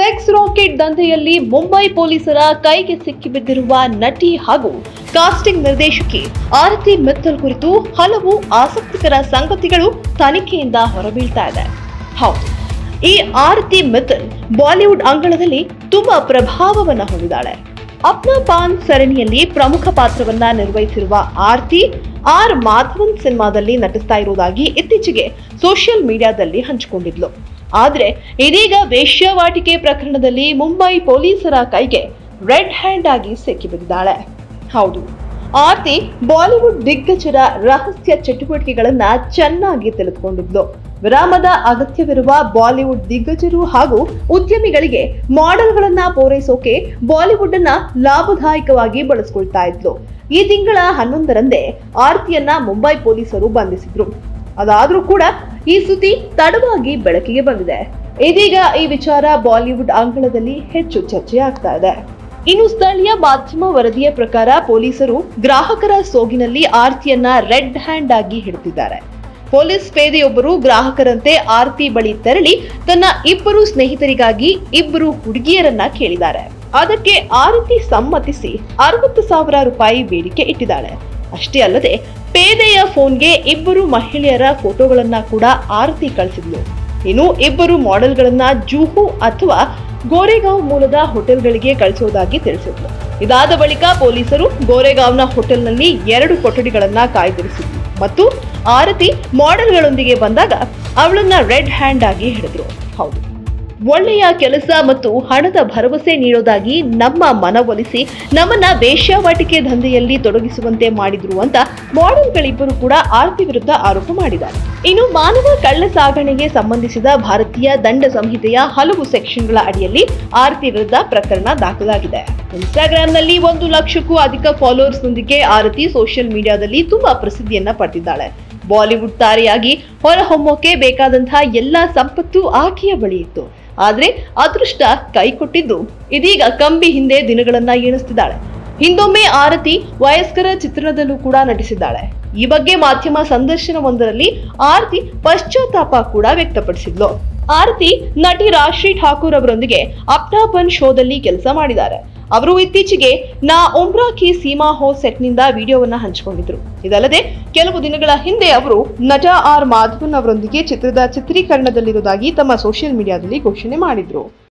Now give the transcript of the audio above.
sex rocket ದಂಧೆಯಲ್ಲಿ Mumbai ಪೊಲೀಸರ ಕೈಗೆ ಸಿಕ್ಕಿಬಿದ್ದಿರುವ ನಟಿ ಹಾಗೂ ಕಾಸ್ಟಿಂಗ್ ನಿರ್ದೇಶಕಿ ಆರತಿ ಮಿತ್ತಲ್ ಕುರಿತು ಹಲವು ಆಸಕ್ತಿಕರ ಸಂಗತಿಗಳು ತನಿಖೆಯಿಂದ ಹೊರಬೀಳ್ತಾ ಇದೆ ಹೌದು ಈ ಆರತಿ ಮಿತ್ತಲ್ ಬಾಲಿವುಡ್ ಅಂಗಳದಲ್ಲಿ ತುಂಬಾ ಪ್ರಭಾವವನ್ನ ಹೊಂದಿದ್ದಾಳೆ ಅಪ್ನಾ ಪಾನ್ ಸರಣಿಯಲ್ಲಿ ಪ್ರಮುಖ ಪಾತ್ರವನ್ನ ನಿರ್ವಹಿಸಿರುವ ಆರ್ತಿ ಆರ್ ಮಾಧವನ್ ಸಿನಿಮಾದಲ್ಲಿ ನಟಿಸ್ತಾ ಇರುವುದಾಗಿ ಇತ್ತೀಚೆಗೆ ಸೋಷಿಯಲ್ ಮೀಡಿಯಾದಲ್ಲಿ ಹಂಚಿಕೊಂಡಿದ್ಲು ಆದ್ರೆ ಇದೀಗ ವೇಶ್ಯಾವಾಟಿಕೆ ಪ್ರಕರಣದಲ್ಲಿ ಮುಂಬೈ ಪೊಲೀಸರ ಕೈಗೆ ರೆಡ್ ಹ್ಯಾಂಡ್ ಆಗಿ ಸಿಕ್ಕಿಬಿದ್ದಿದ್ದಾಳೆ ಹೌದು ಆರ್ತಿ ಬಾಲಿವುಡ್ ದಿಗ್ಗಜರ ರಹಸ್ಯ ಚಟುವಟಿಕೆಗಳನ್ನ ಚೆನ್ನಾಗಿ ತಿಳಿದುಕೊಂಡಿದ್ಲು ವಿರಾಮದ ಅಗತ್ಯವಿರುವ ಬಾಲಿವುಡ್ ದಿಗ್ಗಜರು ಹಾಗೂ ಉದ್ಯಮಿಗಳಿಗೆ ಮಾಡೆಲ್ಗಳನ್ನ ಪೂರೈಸೋಕೆ ಬಾಲಿವುಡ್ ಅನ್ನ ಲಾಭದಾಯಕವಾಗಿ ಬಳಸ್ಕೊಳ್ತಾ ಇದ್ಲು ಈ ತಿಂಗಳ ಹನ್ನೊಂದರಂದೇ ಆರ್ತಿಯನ್ನ ಮುಂಬೈ ಪೊಲೀಸರು ಬಂಧಿಸಿದ್ರು ಅದಾದ್ರೂ ಕೂಡ ಈ ಸುದ್ದಿ ತಡವಾಗಿ ಬೆಳಕಿಗೆ ಬಂದಿದೆ ಇದೀಗ ಈ ವಿಚಾರ ಬಾಲಿವುಡ್ ಅಂಗಳದಲ್ಲಿ ಹೆಚ್ಚು ಚರ್ಚೆ ಆಗ್ತಾ ಇದೆ ಇನ್ನು ಸ್ಥಳೀಯ ಮಾಧ್ಯಮ ವರದಿಯ ಪ್ರಕಾರ ಪೊಲೀಸರು ಗ್ರಾಹಕರ ಸೋಗಿನಲ್ಲಿ ಆರ್ತಿಯನ್ನ ರೆಡ್ ಹ್ಯಾಂಡ್ ಆಗಿ ಹಿಡಿದಿದ್ದಾರೆ ಪೊಲೀಸ್ ಪೇದೆಯೊಬ್ಬರು ಗ್ರಾಹಕರಂತೆ ಆರ್ತಿ ಬಳಿ ತೆರಳಿ ತನ್ನ ಇಬ್ಬರು ಸ್ನೇಹಿತರಿಗಾಗಿ ಇಬ್ಬರು ಹುಡುಗಿಯರನ್ನ ಕೇಳಿದ್ದಾರೆ ಅದಕ್ಕೆ ಆರತಿ ಸಮ್ಮತಿಸಿ ಅರವತ್ತು ಸಾವಿರ ರೂಪಾಯಿ ಬೇಡಿಕೆ ಇಟ್ಟಿದ್ದಾಳೆ ಅಷ್ಟೇ ಅಲ್ಲದೆ ಪೇದೆಯ ಫೋನ್ಗೆ ಇಬ್ಬರು ಮಹಿಳೆಯರ ಫೋಟೋಗಳನ್ನ ಕೂಡ ಆರತಿ ಕಳಿಸಿದ್ಲು ಇನ್ನು ಇಬ್ಬರು ಮಾಡೆಲ್ಗಳನ್ನ ಜೂಹು ಅಥವಾ ಗೋರೆಗಾಂವ್ ಮೂಲದ ಹೋಟೆಲ್ಗಳಿಗೆ ಕಳಿಸೋದಾಗಿ ತಿಳಿಸಿದ್ಲು ಇದಾದ ಬಳಿಕ ಪೊಲೀಸರು ಗೋರೆಗಾಂವ್ನ ಹೋಟೆಲ್ನಲ್ಲಿ ಎರಡು ಕೊಠಡಿಗಳನ್ನ ಕಾಯ್ದಿರಿಸಿದ್ರು ಮತ್ತು ಆರತಿ ಮಾಡೆಲ್ಗಳೊಂದಿಗೆ ಬಂದಾಗ ಅವಳನ್ನ ರೆಡ್ ಹ್ಯಾಂಡ್ ಆಗಿ ಹಿಡಿದ್ರು ಹೌದು ಒಳ್ಳೆಯ ಕೆಲಸ ಮತ್ತು ಹಣದ ಭರವಸೆ ನೀಡೋದಾಗಿ ನಮ್ಮ ಮನವೊಲಿಸಿ ನಮ್ಮನ್ನ ವೇಶ್ಯಾವಾಟಿಕೆ ದಂಧೆಯಲ್ಲಿ ತೊಡಗಿಸುವಂತೆ ಮಾಡಿದ್ರು ಅಂತ ಮಾಡೆಲ್ಗಳಿಬ್ಬರು ಕೂಡ ಆರ್ತಿ ವಿರುದ್ಧ ಆರೋಪ ಮಾಡಿದ್ದಾರೆ ಇನ್ನು ಮಾನವ ಕಳ್ಳ ಸಾಗಣೆಗೆ ಸಂಬಂಧಿಸಿದ ಭಾರತೀಯ ದಂಡ ಸಂಹಿತೆಯ ಹಲವು ಸೆಕ್ಷನ್ಗಳ ಅಡಿಯಲ್ಲಿ ಆರ್ತಿ ವಿರುದ್ಧ ಪ್ರಕರಣ ದಾಖಲಾಗಿದೆ ಇನ್ಸ್ಟಾಗ್ರಾಂನಲ್ಲಿ ಒಂದು ಲಕ್ಷಕ್ಕೂ ಅಧಿಕ ಫಾಲೋವರ್ಸ್ ನೊಂದಿಗೆ ಆರತಿ ಸೋಷಿಯಲ್ ಮೀಡಿಯಾದಲ್ಲಿ ತುಂಬಾ ಪ್ರಸಿದ್ಧಿಯನ್ನ ಪಡೆದಿದ್ದಾಳೆ ಬಾಲಿವುಡ್ ತಾರೆಯಾಗಿ ಹೊರಹೊಮ್ಮೋಕೆ ಬೇಕಾದಂತಹ ಎಲ್ಲಾ ಸಂಪತ್ತು ಆಕೆಯ ಬಳಿ ಇತ್ತು ಆದ್ರೆ ಅದೃಷ್ಟ ಕೈ ಕೊಟ್ಟಿದ್ದು ಇದೀಗ ಕಂಬಿ ಹಿಂದೆ ದಿನಗಳನ್ನ ಎಣಿಸ್ತಿದ್ದಾಳೆ ಹಿಂದೊಮ್ಮೆ ಆರತಿ ವಯಸ್ಕರ ಚಿತ್ರಣದಲ್ಲೂ ಕೂಡ ನಟಿಸಿದ್ದಾಳೆ ಈ ಬಗ್ಗೆ ಮಾಧ್ಯಮ ಸಂದರ್ಶನವೊಂದರಲ್ಲಿ ಆರತಿ ಪಶ್ಚಾತ್ತಾಪ ಕೂಡ ವ್ಯಕ್ತಪಡಿಸಿದ್ಲು ಆರತಿ ನಟಿ ರಾಶ್ರೀ ಠಾಕೂರ್ ಅವರೊಂದಿಗೆ ಅಪ್ನಾಪನ್ ಶೋದಲ್ಲಿ ಕೆಲಸ ಮಾಡಿದ್ದಾರೆ ಅವರು ಇತ್ತೀಚೆಗೆ ನಾ ಉಮ್ರಾ ಕಿ ಸೀಮಾ ಹೋ ಸೆಟ್ನಿಂದ ವಿಡಿಯೋವನ್ನ ಹಂಚಿಕೊಂಡಿದ್ರು ಇದಲ್ಲದೆ ಕೆಲವು ದಿನಗಳ ಹಿಂದೆ ಅವರು ನಟ ಆರ್ ಮಾಧವನ್ ಅವರೊಂದಿಗೆ ಚಿತ್ರದ ಚಿತ್ರೀಕರಣದಲ್ಲಿರುವುದಾಗಿ ತಮ್ಮ ಸೋಷಿಯಲ್ ಮೀಡಿಯಾದಲ್ಲಿ ಘೋಷಣೆ ಮಾಡಿದ್ರು